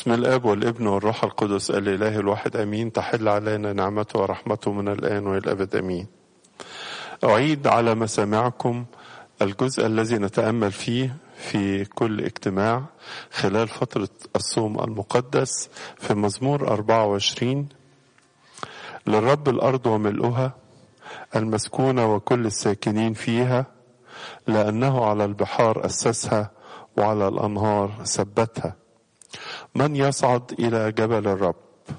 بسم الاب والابن والروح القدس الاله الواحد امين تحل علينا نعمته ورحمته من الان والى الابد امين. اعيد على مسامعكم الجزء الذي نتامل فيه في كل اجتماع خلال فتره الصوم المقدس في مزمور 24 للرب الارض وملؤها المسكونه وكل الساكنين فيها لانه على البحار اسسها وعلى الانهار ثبتها. من يصعد الى جبل الرب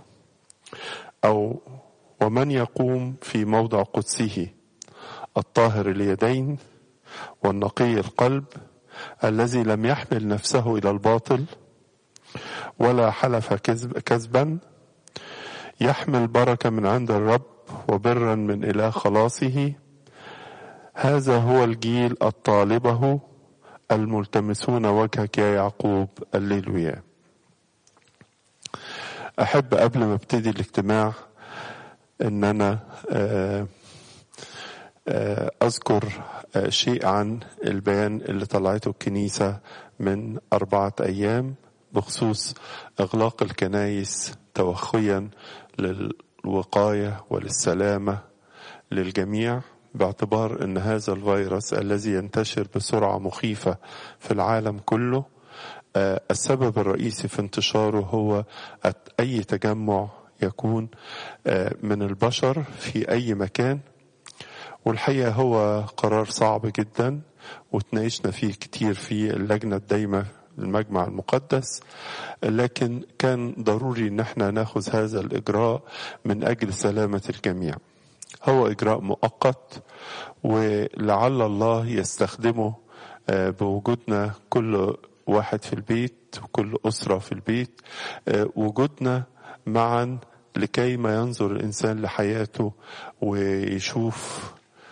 او ومن يقوم في موضع قدسه الطاهر اليدين والنقي القلب الذي لم يحمل نفسه الى الباطل ولا حلف كذب كذبا يحمل بركه من عند الرب وبرا من اله خلاصه هذا هو الجيل الطالبه الملتمسون وجهك يا يعقوب الليلويا احب قبل ما ابتدي الاجتماع ان انا اذكر شيء عن البيان اللي طلعته الكنيسه من اربعه ايام بخصوص اغلاق الكنايس توخيا للوقايه وللسلامه للجميع باعتبار ان هذا الفيروس الذي ينتشر بسرعه مخيفه في العالم كله السبب الرئيسي في انتشاره هو اي تجمع يكون من البشر في اي مكان والحقيقه هو قرار صعب جدا وتناقشنا فيه كتير في اللجنه الدايمه المجمع المقدس لكن كان ضروري ان احنا ناخذ هذا الاجراء من اجل سلامه الجميع هو اجراء مؤقت ولعل الله يستخدمه بوجودنا كل واحد في البيت وكل أسرة في البيت وجودنا معا لكي ما ينظر الإنسان لحياته ويشوف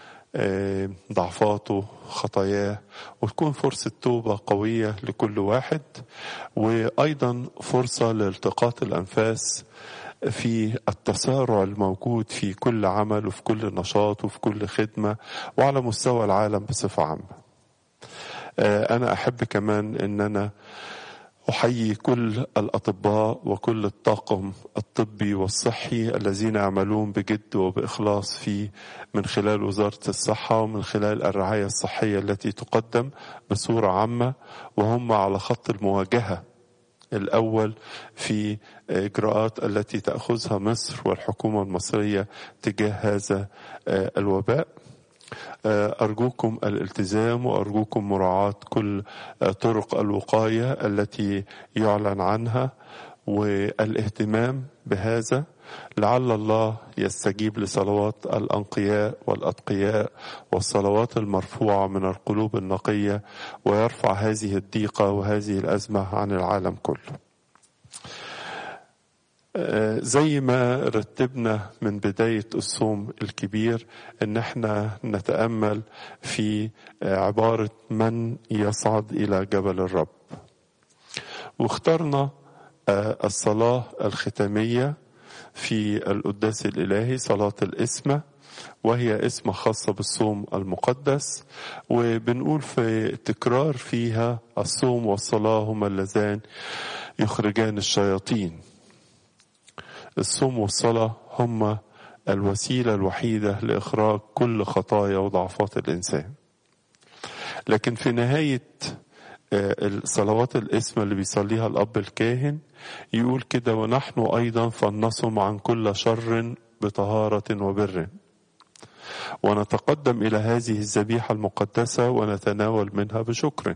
ضعفاته خطاياه وتكون فرصة توبة قوية لكل واحد وأيضا فرصة لالتقاط الأنفاس في التسارع الموجود في كل عمل وفي كل نشاط وفي كل خدمة وعلى مستوى العالم بصفة عامة أنا أحب كمان أن أنا أحيي كل الأطباء وكل الطاقم الطبي والصحي الذين يعملون بجد وبإخلاص في من خلال وزارة الصحة ومن خلال الرعاية الصحية التي تقدم بصورة عامة وهم على خط المواجهة الأول في إجراءات التي تأخذها مصر والحكومة المصرية تجاه هذا الوباء أرجوكم الالتزام وأرجوكم مراعاة كل طرق الوقاية التي يعلن عنها والاهتمام بهذا لعل الله يستجيب لصلوات الأنقياء والأتقياء والصلوات المرفوعة من القلوب النقية ويرفع هذه الضيقة وهذه الأزمة عن العالم كله زي ما رتبنا من بداية الصوم الكبير ان احنا نتأمل في عبارة من يصعد الى جبل الرب واخترنا الصلاة الختامية في القداس الإلهي صلاة الإسمة وهي اسمة خاصة بالصوم المقدس وبنقول في تكرار فيها الصوم والصلاة هما اللذان يخرجان الشياطين الصوم والصلاة هما الوسيلة الوحيدة لإخراج كل خطايا وضعفات الإنسان لكن في نهاية الصلوات الاسم اللي بيصليها الأب الكاهن يقول كده ونحن أيضا فلنصم عن كل شر بطهارة وبر ونتقدم إلى هذه الذبيحة المقدسة ونتناول منها بشكر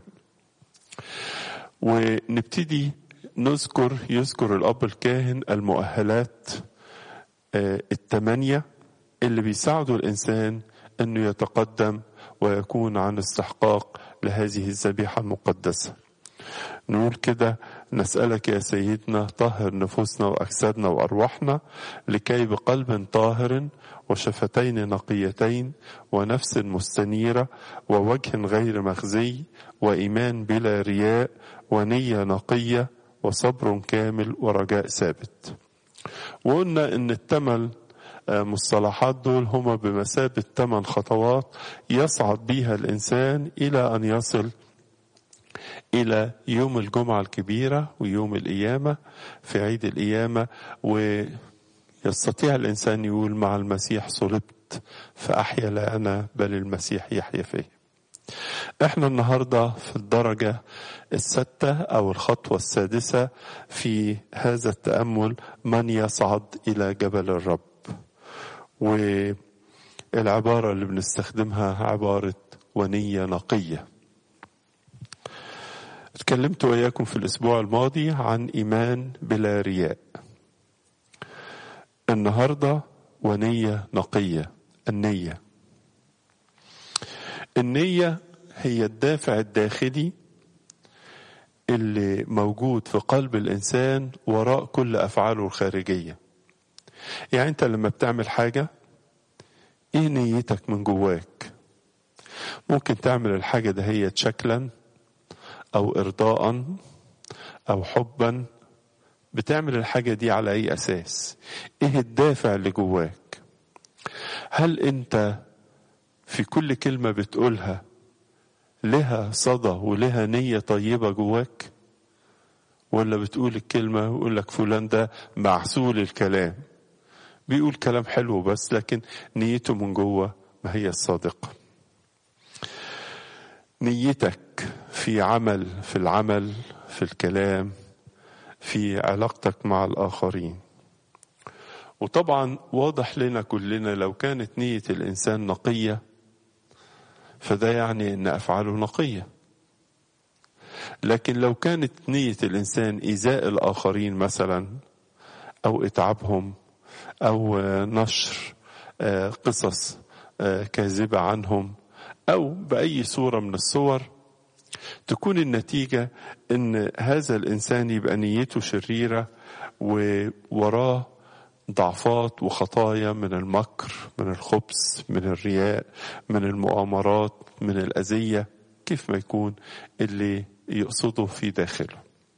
ونبتدي نذكر يذكر الأب الكاهن المؤهلات الثمانية اللي بيساعدوا الإنسان أنه يتقدم ويكون عن استحقاق لهذه الذبيحة المقدسة نقول كده نسألك يا سيدنا طهر نفوسنا وأجسادنا وأرواحنا لكي بقلب طاهر وشفتين نقيتين ونفس مستنيرة ووجه غير مخزي وإيمان بلا رياء ونية نقية وصبر كامل ورجاء ثابت وقلنا ان الثمن مصطلحات دول هما بمثابة ثمان خطوات يصعد بها الإنسان إلى أن يصل إلى يوم الجمعة الكبيرة ويوم القيامة في عيد القيامة ويستطيع الإنسان يقول مع المسيح صلبت فأحيا لا أنا بل المسيح يحيا فيه احنا النهاردة في الدرجة الستة أو الخطوة السادسة في هذا التأمل من يصعد إلى جبل الرب والعبارة اللي بنستخدمها عبارة ونية نقية اتكلمت وإياكم في الأسبوع الماضي عن إيمان بلا رياء النهاردة ونية نقية النية النية هي الدافع الداخلي اللي موجود في قلب الإنسان وراء كل أفعاله الخارجية يعني أنت لما بتعمل حاجة إيه نيتك من جواك ممكن تعمل الحاجة ده هي شكلا أو إرضاء أو حبا بتعمل الحاجة دي على أي أساس إيه الدافع اللي جواك هل أنت في كل كلمة بتقولها لها صدى ولها نية طيبة جواك ولا بتقول الكلمة ويقول لك فلان ده معسول الكلام بيقول كلام حلو بس لكن نيته من جوه ما هي الصادقة نيتك في عمل في العمل في الكلام في علاقتك مع الآخرين وطبعا واضح لنا كلنا لو كانت نية الإنسان نقية فده يعني ان افعاله نقيه لكن لو كانت نيه الانسان ايذاء الاخرين مثلا او اتعابهم او نشر قصص كاذبه عنهم او باي صوره من الصور تكون النتيجه ان هذا الانسان يبقى نيته شريره ووراه ضعفات وخطايا من المكر من الخبث من الرياء من المؤامرات من الأذية كيف ما يكون اللي يقصده في داخله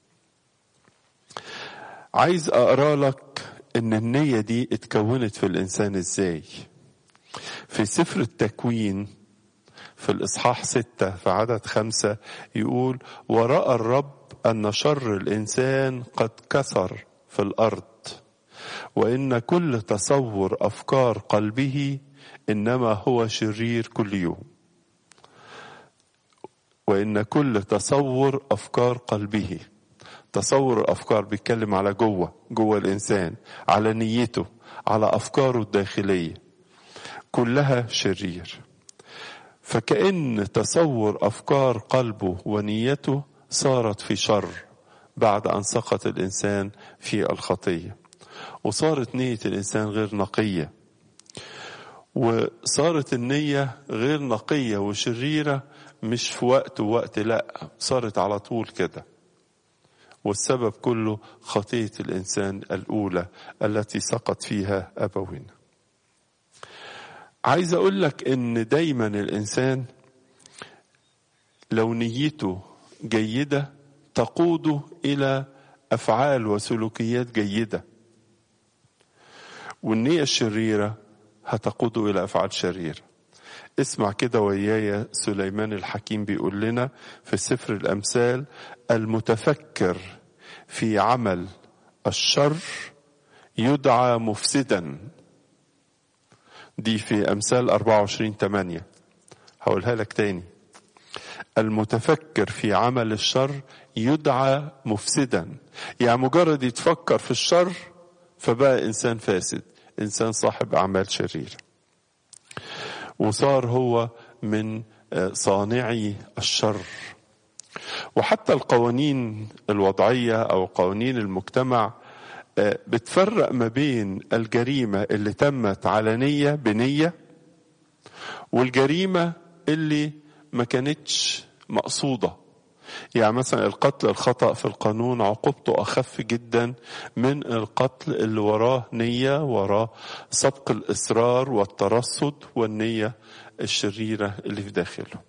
عايز أقرأ لك إن النية دي اتكونت في الإنسان إزاي في سفر التكوين في الإصحاح ستة في عدد خمسة يقول ورأى الرب أن شر الإنسان قد كثر في الأرض وان كل تصور افكار قلبه انما هو شرير كل يوم وان كل تصور افكار قلبه تصور الافكار بيتكلم على جوه جوه الانسان على نيته على افكاره الداخليه كلها شرير فكأن تصور افكار قلبه ونيته صارت في شر بعد ان سقط الانسان في الخطيه وصارت نية الإنسان غير نقية وصارت النية غير نقية وشريرة مش في وقت ووقت لا صارت على طول كده والسبب كله خطية الإنسان الأولى التي سقط فيها أبونا عايز أقول لك إن دايما الإنسان لو نيته جيدة تقوده إلى أفعال وسلوكيات جيدة والنية الشريرة هتقوده إلى أفعال شريرة اسمع كده وياي سليمان الحكيم بيقول لنا في سفر الأمثال المتفكر في عمل الشر يدعى مفسدا دي في أمثال 24 8 هقولها لك تاني المتفكر في عمل الشر يدعى مفسدا يعني مجرد يتفكر في الشر فبقى إنسان فاسد إنسان صاحب أعمال شريرة وصار هو من صانعي الشر وحتى القوانين الوضعية أو قوانين المجتمع بتفرق ما بين الجريمة اللي تمت علنية بنية والجريمة اللي ما كانتش مقصودة يعني مثلا القتل الخطأ في القانون عقوبته أخف جدا من القتل اللي وراه نية وراه سبق الإصرار والترصد والنية الشريرة اللي في داخله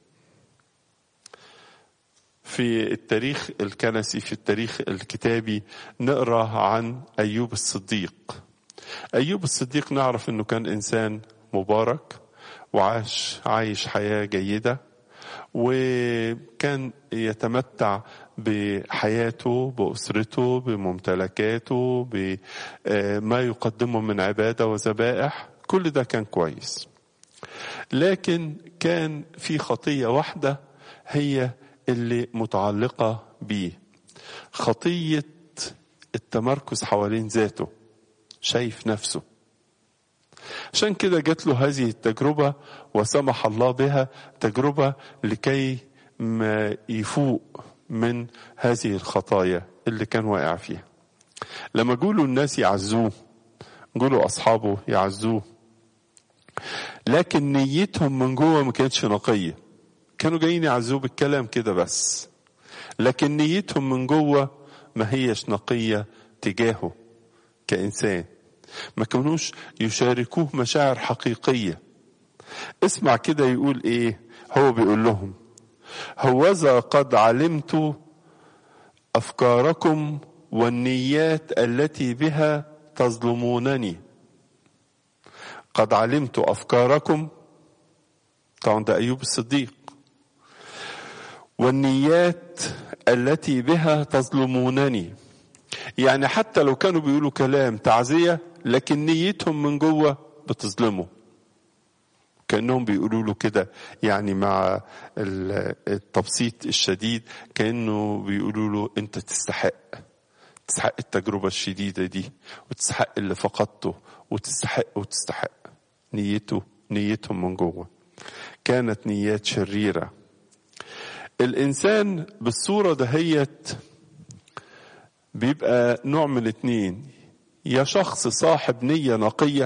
في التاريخ الكنسي في التاريخ الكتابي نقرا عن ايوب الصديق ايوب الصديق نعرف انه كان انسان مبارك وعاش عايش حياه جيده وكان يتمتع بحياته بأسرته بممتلكاته بما يقدمه من عبادة وذبائح كل ده كان كويس لكن كان في خطية واحدة هي اللي متعلقة بيه خطية التمركز حوالين ذاته شايف نفسه عشان كده جات له هذه التجربة وسمح الله بها تجربة لكي ما يفوق من هذه الخطايا اللي كان واقع فيها لما جولوا الناس يعزوه جولوا أصحابه يعزوه لكن نيتهم من جوه ما كانتش نقية كانوا جايين يعزوه بالكلام كده بس لكن نيتهم من جوه ما هيش نقية تجاهه كإنسان ما كانوش يشاركوه مشاعر حقيقية اسمع كده يقول ايه هو بيقول لهم هوذا قد علمت أفكاركم والنيات التي بها تظلمونني قد علمت أفكاركم طبعا ده أيوب الصديق والنيات التي بها تظلمونني يعني حتى لو كانوا بيقولوا كلام تعزية لكن نيتهم من جوه بتظلمه كأنهم بيقولوا له كده يعني مع التبسيط الشديد كأنه بيقولوا له أنت تستحق تستحق التجربة الشديدة دي وتستحق اللي فقدته وتستحق وتستحق نيته نيتهم من جوه كانت نيات شريرة الإنسان بالصورة دهيت بيبقى نوع من اتنين يا شخص صاحب نية نقية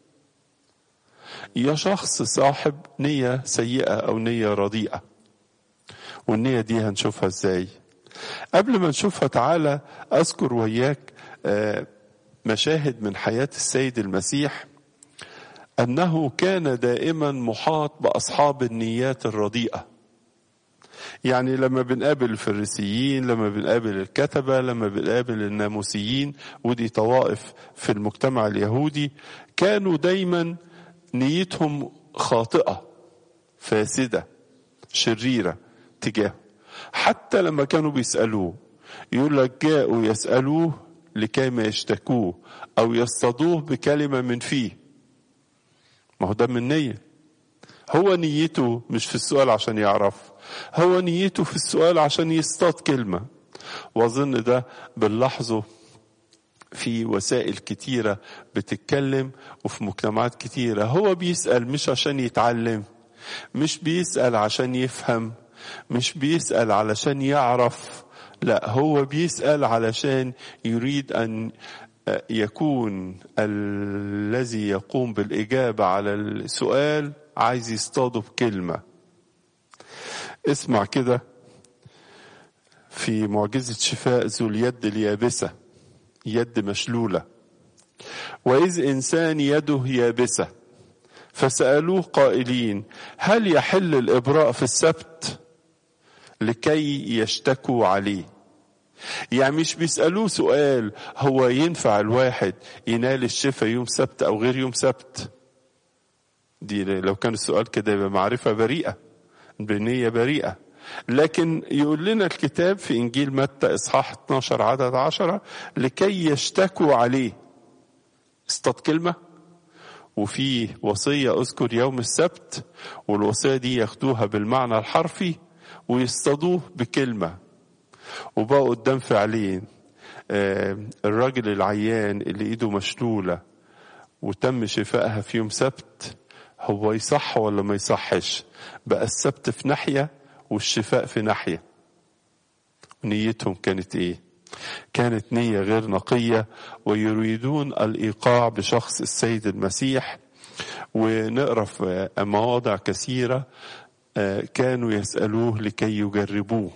يا شخص صاحب نية سيئة أو نية رديئة والنية دي هنشوفها ازاي قبل ما نشوفها تعالى أذكر وياك مشاهد من حياة السيد المسيح أنه كان دائما محاط بأصحاب النيات الرديئة يعني لما بنقابل الفريسيين لما بنقابل الكتبة لما بنقابل الناموسيين ودي طوائف في المجتمع اليهودي كانوا دايما نيتهم خاطئة فاسدة شريرة تجاهه حتى لما كانوا بيسألوه يقول لك جاءوا يسألوه لكي ما يشتكوه أو يصطادوه بكلمة من فيه ما هو ده من نية هو نيته مش في السؤال عشان يعرف هو نيته في السؤال عشان يصطاد كلمة وأظن ده بنلاحظه في وسائل كتيرة بتتكلم وفي مجتمعات كتيرة هو بيسأل مش عشان يتعلم مش بيسأل عشان يفهم مش بيسأل علشان يعرف لا هو بيسأل علشان يريد أن يكون الذي يقوم بالإجابة على السؤال عايز يصطاده بكلمة اسمع كده في معجزة شفاء ذو اليد اليابسة يد مشلولة وإذ إنسان يده يابسة فسألوه قائلين هل يحل الإبراء في السبت لكي يشتكوا عليه يعني مش بيسألوه سؤال هو ينفع الواحد ينال الشفاء يوم سبت أو غير يوم سبت دي لو كان السؤال كده يبقى معرفة بريئة بنية بريئة لكن يقول لنا الكتاب في إنجيل متى إصحاح 12 عدد 10 لكي يشتكوا عليه اصطاد كلمة وفي وصية أذكر يوم السبت والوصية دي ياخدوها بالمعنى الحرفي ويصطادوه بكلمة وبقوا قدام فعلين الراجل العيان اللي ايده مشلولة وتم شفائها في يوم سبت هو يصح ولا ما يصحش بقى السبت في ناحية والشفاء في ناحية نيتهم كانت ايه كانت نية غير نقية ويريدون الإيقاع بشخص السيد المسيح ونقرأ في مواضع كثيرة كانوا يسألوه لكي يجربوه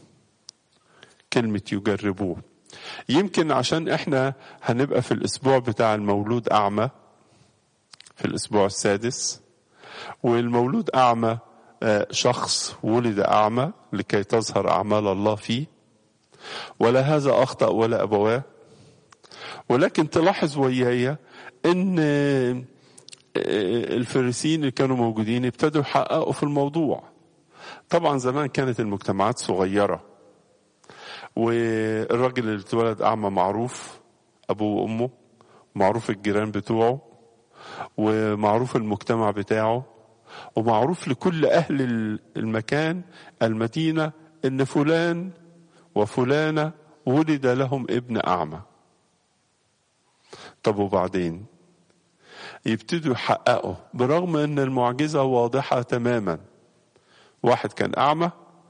كلمة يجربوه يمكن عشان احنا هنبقى في الاسبوع بتاع المولود اعمى في الاسبوع السادس والمولود اعمى شخص ولد اعمى لكي تظهر اعمال الله فيه ولا هذا اخطا ولا ابواه ولكن تلاحظ وياي ان الفريسيين اللي كانوا موجودين ابتدوا يحققوا في الموضوع طبعا زمان كانت المجتمعات صغيرة والراجل اللي اتولد أعمى معروف أبوه وأمه معروف الجيران بتوعه ومعروف المجتمع بتاعه ومعروف لكل أهل المكان المدينة إن فلان وفلانة ولد لهم ابن أعمى طب وبعدين يبتدوا يحققوا برغم ان المعجزة واضحة تماما واحد كان أعمى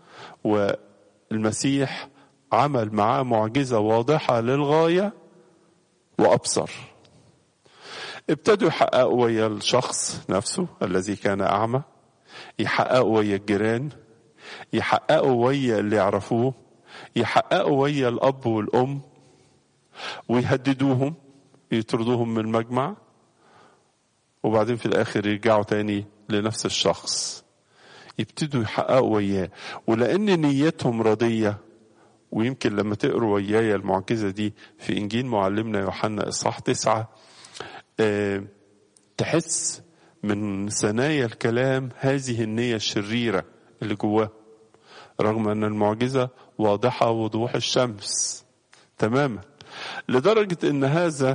والمسيح عمل معاه معجزة واضحة للغاية وأبصر ابتدوا يحققوا ويا الشخص نفسه الذي كان أعمى يحققوا ويا الجيران يحققوا ويا اللي يعرفوه يحققوا ويا الأب والأم ويهددوهم يطردوهم من المجمع وبعدين في الآخر يرجعوا تاني لنفس الشخص يبتدوا يحققوا وياه ولأن نيتهم رضية ويمكن لما تقروا وياي المعجزة دي في إنجيل معلمنا يوحنا إصحاح تسعة أه تحس من ثنايا الكلام هذه النية الشريرة اللي جواه رغم أن المعجزة واضحة وضوح الشمس تماما لدرجة أن هذا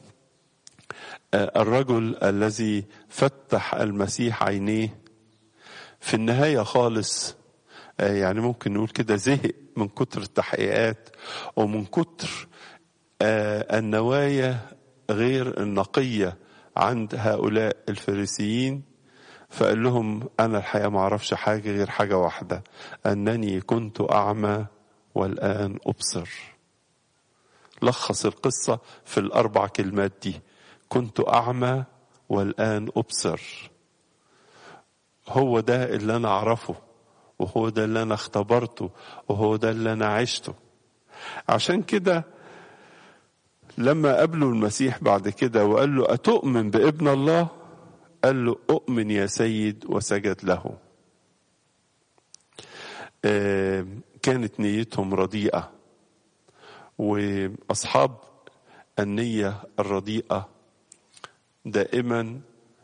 الرجل الذي فتح المسيح عينيه في النهاية خالص يعني ممكن نقول كده زهق من كتر التحقيقات ومن كتر النوايا غير النقية عند هؤلاء الفريسيين فقال لهم أنا الحقيقة ما أعرفش حاجة غير حاجة واحدة أنني كنت أعمى والآن أبصر لخص القصة في الأربع كلمات دي كنت أعمى والآن أبصر هو ده اللي أنا أعرفه وهو ده اللي أنا اختبرته وهو ده اللي أنا عشته عشان كده لما قابله المسيح بعد كده وقال له أتؤمن بابن الله قال له أؤمن يا سيد وسجد له كانت نيتهم رديئة وأصحاب النية الرديئة دائما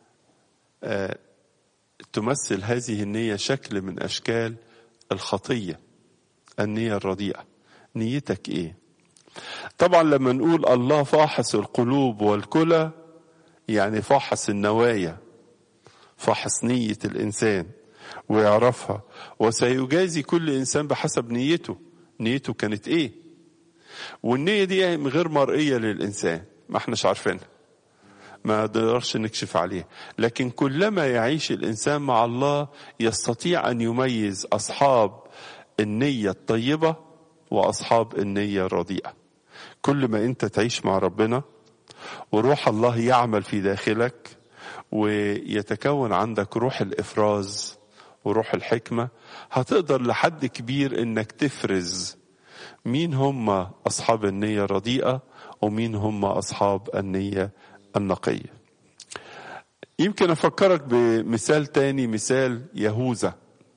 تمثل هذه النية شكل من أشكال الخطية النية الرديئة نيتك إيه طبعا لما نقول الله فاحص القلوب والكلى يعني فاحص النوايا فاحص نية الإنسان ويعرفها وسيجازي كل إنسان بحسب نيته نيته كانت إيه والنية دي غير مرئية للإنسان ما احناش عارفينها ما نقدرش نكشف عليه لكن كلما يعيش الإنسان مع الله يستطيع أن يميز أصحاب النية الطيبة وأصحاب النية الرديئة كل ما أنت تعيش مع ربنا وروح الله يعمل في داخلك ويتكون عندك روح الإفراز وروح الحكمة هتقدر لحد كبير انك تفرز مين هم أصحاب النية الرديئة ومين هم أصحاب النية النقية يمكن أفكرك بمثال تاني مثال يهوذا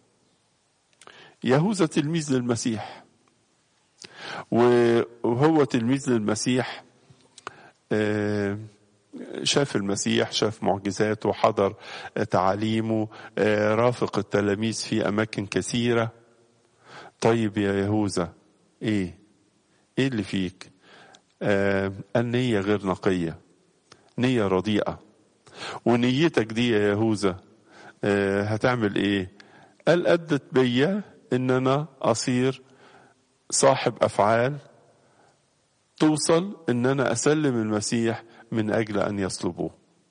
يهوذا تلميذ للمسيح وهو تلميذ للمسيح شاف المسيح شاف معجزاته حضر تعاليمه رافق التلاميذ في أماكن كثيرة طيب يا يهوذا إيه إيه اللي فيك آه النية غير نقية نية رديئة ونيتك دي يا يهوذا آه هتعمل إيه قال أدت بيا إن أنا أصير صاحب أفعال توصل إن أنا أسلم المسيح من أجل أن يصلبوه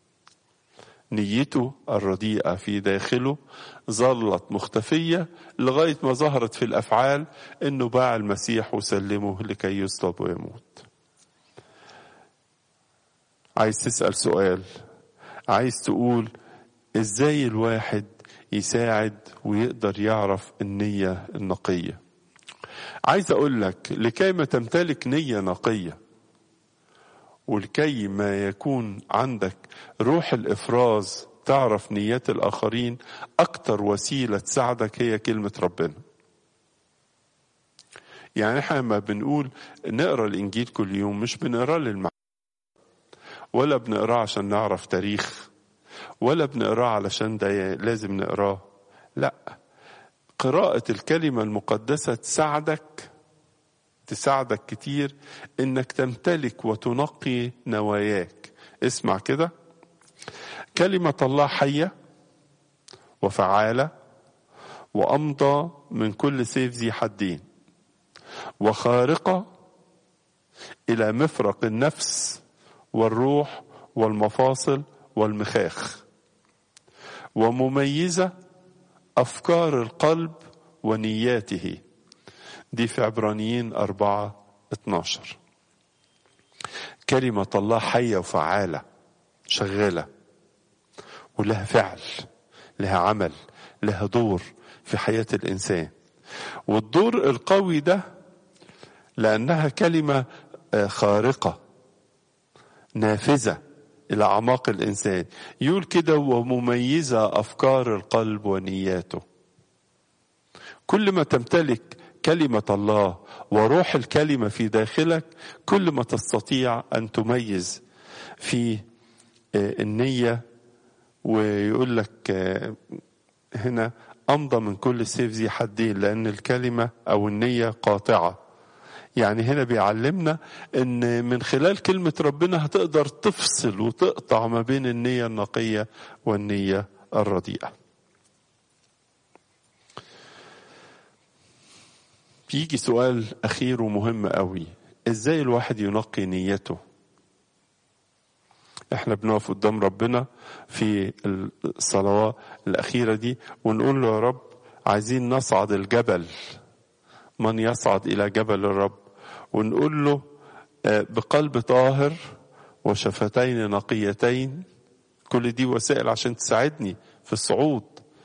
نيته الرديئة في داخله ظلت مختفية لغاية ما ظهرت في الأفعال أنه باع المسيح وسلمه لكي يصلب ويموت عايز تسأل سؤال عايز تقول ازاي الواحد يساعد ويقدر يعرف النية النقية عايز اقول لك لكي ما تمتلك نية نقية ولكي ما يكون عندك روح الافراز تعرف نيات الاخرين اكتر وسيله تساعدك هي كلمه ربنا يعني احنا لما بنقول نقرا الانجيل كل يوم مش بنقراه للمعنى ولا بنقراه عشان نعرف تاريخ ولا بنقراه علشان ده لازم نقراه لا قراءة الكلمة المقدسة تساعدك تساعدك كتير انك تمتلك وتنقي نواياك اسمع كده كلمة الله حية وفعالة وأمضى من كل سيف ذي حدين وخارقة إلى مفرق النفس والروح والمفاصل والمخاخ ومميزة أفكار القلب ونياته دي في عبرانيين أربعة اتناشر كلمة الله حية وفعالة شغالة ولها فعل لها عمل لها دور في حياة الإنسان والدور القوي ده لأنها كلمة خارقة نافذة إلى أعماق الإنسان يقول كده ومميزة أفكار القلب ونياته كل ما تمتلك كلمة الله وروح الكلمة في داخلك كل ما تستطيع أن تميز في النية ويقول لك هنا أمضى من كل سيف ذي حدين لأن الكلمة أو النية قاطعة يعني هنا بيعلمنا ان من خلال كلمة ربنا هتقدر تفصل وتقطع ما بين النية النقية والنية الرديئة بيجي سؤال أخير ومهم قوي إزاي الواحد ينقي نيته احنا بنقف قدام ربنا في الصلوات الأخيرة دي ونقول له يا رب عايزين نصعد الجبل من يصعد إلى جبل الرب ونقول له بقلب طاهر وشفتين نقيتين كل دي وسائل عشان تساعدني في الصعود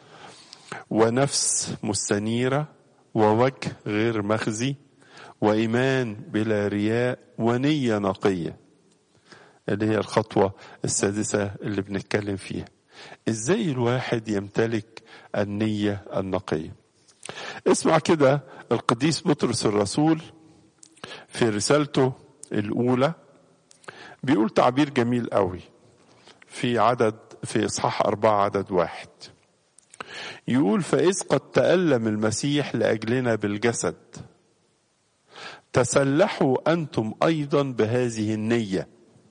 ونفس مستنيرة ووجه غير مخزي وإيمان بلا رياء ونية نقية اللي هي الخطوة السادسة اللي بنتكلم فيها ازاي الواحد يمتلك النية النقية اسمع كده القديس بطرس الرسول في رسالته الأولى بيقول تعبير جميل قوي في عدد في إصحاح أربعة عدد واحد يقول فإذ قد تألم المسيح لأجلنا بالجسد تسلحوا أنتم أيضا بهذه النية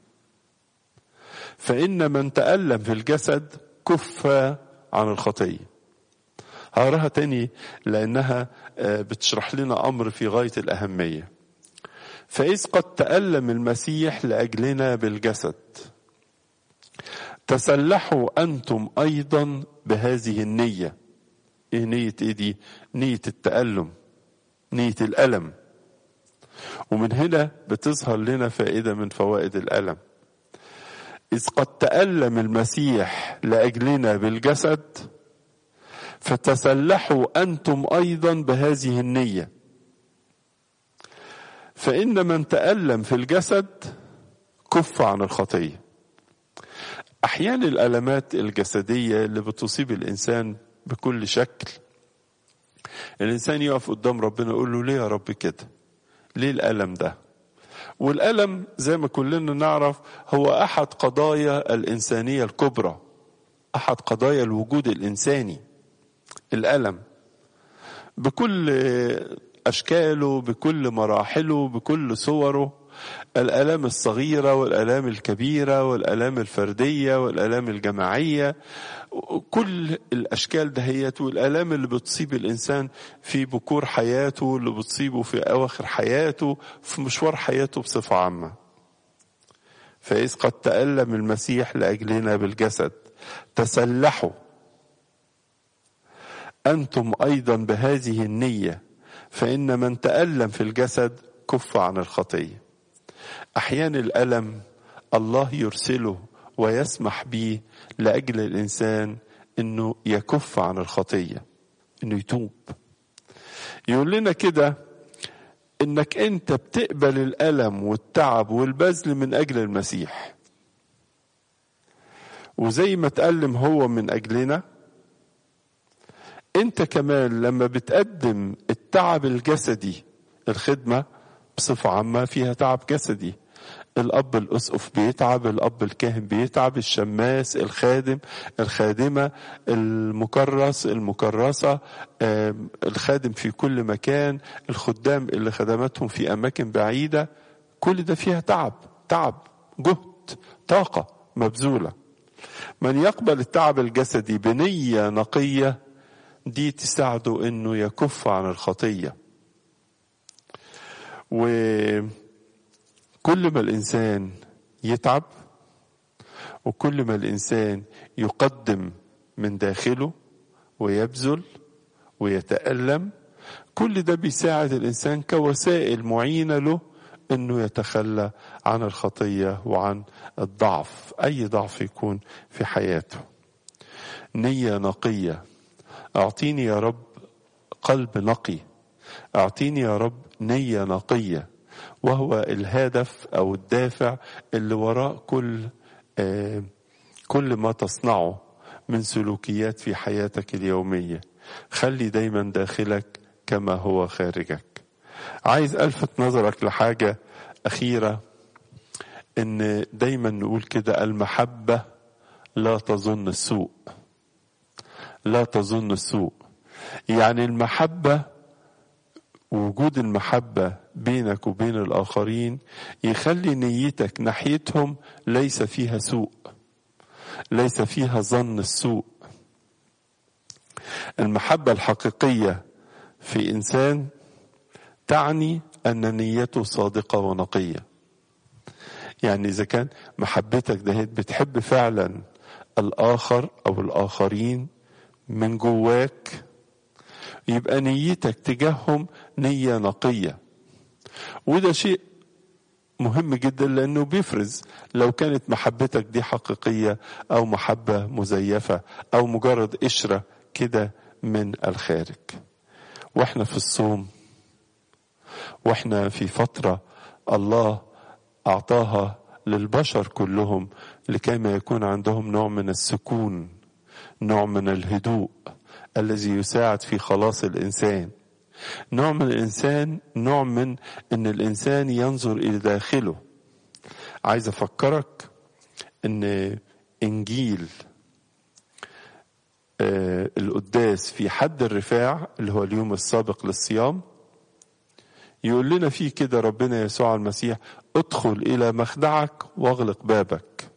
فإن من تألم في الجسد كف عن الخطية هقراها تاني لأنها بتشرح لنا أمر في غاية الأهمية فإذ قد تألم المسيح لأجلنا بالجسد تسلحوا أنتم أيضا بهذه النية إيه نية إيه دي نية التألم نية الألم ومن هنا بتظهر لنا فائدة من فوائد الألم إذ قد تألم المسيح لأجلنا بالجسد فتسلحوا أنتم أيضا بهذه النية فإن من تألم في الجسد كف عن الخطية أحيانا الألمات الجسدية اللي بتصيب الإنسان بكل شكل الإنسان يقف قدام ربنا يقول له ليه يا رب كده ليه الألم ده والألم زي ما كلنا نعرف هو أحد قضايا الإنسانية الكبرى أحد قضايا الوجود الإنساني الألم بكل أشكاله بكل مراحله بكل صوره الآلام الصغيرة والآلام الكبيرة والآلام الفردية والآلام الجماعية كل الأشكال دهيت والآلام اللي بتصيب الإنسان في بكور حياته اللي بتصيبه في أواخر حياته في مشوار حياته بصفة عامة فإذ قد تألم المسيح لأجلنا بالجسد تسلحوا أنتم أيضا بهذه النية فإن من تألم في الجسد كف عن الخطية أحيانا الألم الله يرسله ويسمح به لأجل الإنسان إنه يكف عن الخطية إنه يتوب يقول لنا كده إنك أنت بتقبل الألم والتعب والبذل من أجل المسيح وزي ما تألم هو من أجلنا انت كمان لما بتقدم التعب الجسدي الخدمة بصفة عامة فيها تعب جسدي الأب الأسقف بيتعب الأب الكاهن بيتعب الشماس الخادم الخادمة المكرس المكرسة الخادم في كل مكان الخدام اللي خدمتهم في أماكن بعيدة كل ده فيها تعب تعب جهد طاقة مبذولة من يقبل التعب الجسدي بنية نقية دي تساعده انه يكف عن الخطية وكل ما الانسان يتعب وكل ما الانسان يقدم من داخله ويبذل ويتألم كل ده بيساعد الانسان كوسائل معينة له انه يتخلى عن الخطيه وعن الضعف اي ضعف يكون في حياته نيه نقيه اعطيني يا رب قلب نقي اعطيني يا رب نيه نقيه وهو الهدف او الدافع اللي وراء كل آه كل ما تصنعه من سلوكيات في حياتك اليوميه خلي دايما داخلك كما هو خارجك عايز الفت نظرك لحاجه اخيره ان دايما نقول كده المحبه لا تظن السوء لا تظن السوء يعني المحبه وجود المحبه بينك وبين الاخرين يخلي نيتك ناحيتهم ليس فيها سوء ليس فيها ظن السوء المحبه الحقيقيه في انسان تعني ان نيته صادقه ونقيه يعني اذا كان محبتك دهيت بتحب فعلا الاخر او الاخرين من جواك يبقى نيتك تجاههم نيه نقيه وده شيء مهم جدا لانه بيفرز لو كانت محبتك دي حقيقيه او محبه مزيفه او مجرد قشره كده من الخارج واحنا في الصوم واحنا في فتره الله اعطاها للبشر كلهم لكيما يكون عندهم نوع من السكون نوع من الهدوء الذي يساعد في خلاص الانسان نوع من الانسان نوع من ان الانسان ينظر الى داخله عايز افكرك ان انجيل آه القداس في حد الرفاع اللي هو اليوم السابق للصيام يقول لنا فيه كده ربنا يسوع المسيح ادخل الى مخدعك واغلق بابك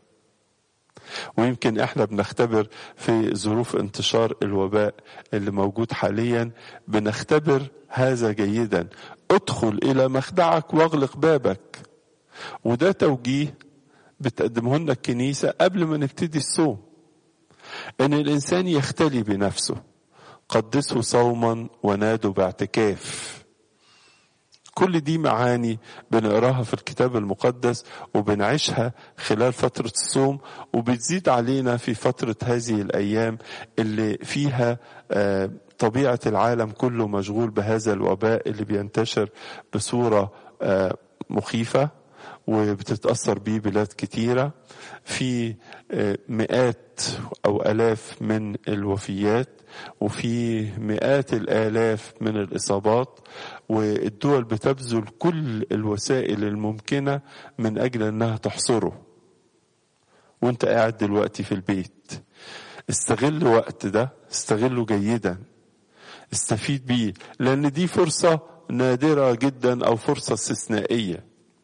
ويمكن احنا بنختبر في ظروف انتشار الوباء اللي موجود حاليا بنختبر هذا جيدا ادخل الى مخدعك واغلق بابك وده توجيه بتقدمه لنا الكنيسة قبل ما نبتدي الصوم ان الانسان يختلي بنفسه قدسه صوما ونادوا باعتكاف كل دي معاني بنقراها في الكتاب المقدس وبنعيشها خلال فترة الصوم وبتزيد علينا في فترة هذه الأيام اللي فيها طبيعة العالم كله مشغول بهذا الوباء اللي بينتشر بصورة مخيفة وبتتأثر بيه بلاد كتيرة في مئات أو ألاف من الوفيات وفي مئات الآلاف من الإصابات والدول بتبذل كل الوسائل الممكنة من أجل أنها تحصره وانت قاعد دلوقتي في البيت استغل وقت ده استغله جيدا استفيد بيه لأن دي فرصة نادرة جدا أو فرصة استثنائية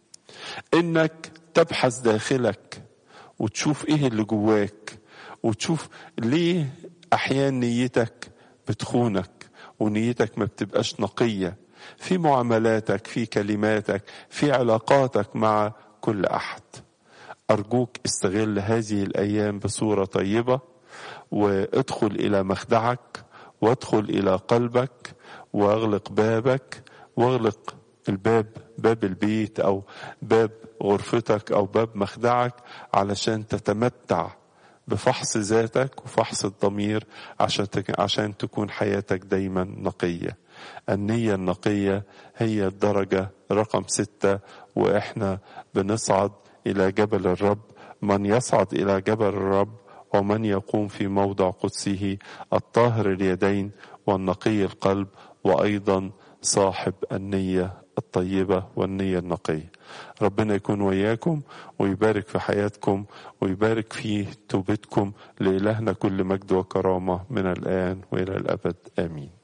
انك تبحث داخلك وتشوف ايه اللي جواك وتشوف ليه احيان نيتك بتخونك ونيتك ما بتبقاش نقية في معاملاتك في كلماتك في علاقاتك مع كل احد ارجوك استغل هذه الايام بصورة طيبة وادخل الى مخدعك وادخل الى قلبك واغلق بابك واغلق الباب باب البيت او باب غرفتك او باب مخدعك علشان تتمتع بفحص ذاتك وفحص الضمير عشان عشان تكون حياتك دايما نقيه. النيه النقيه هي الدرجه رقم سته واحنا بنصعد الى جبل الرب من يصعد الى جبل الرب ومن يقوم في موضع قدسه الطاهر اليدين والنقي القلب وايضا صاحب النيه الطيبة والنية النقية ربنا يكون وياكم ويبارك في حياتكم ويبارك في توبتكم لإلهنا كل مجد وكرامة من الآن وإلى الأبد آمين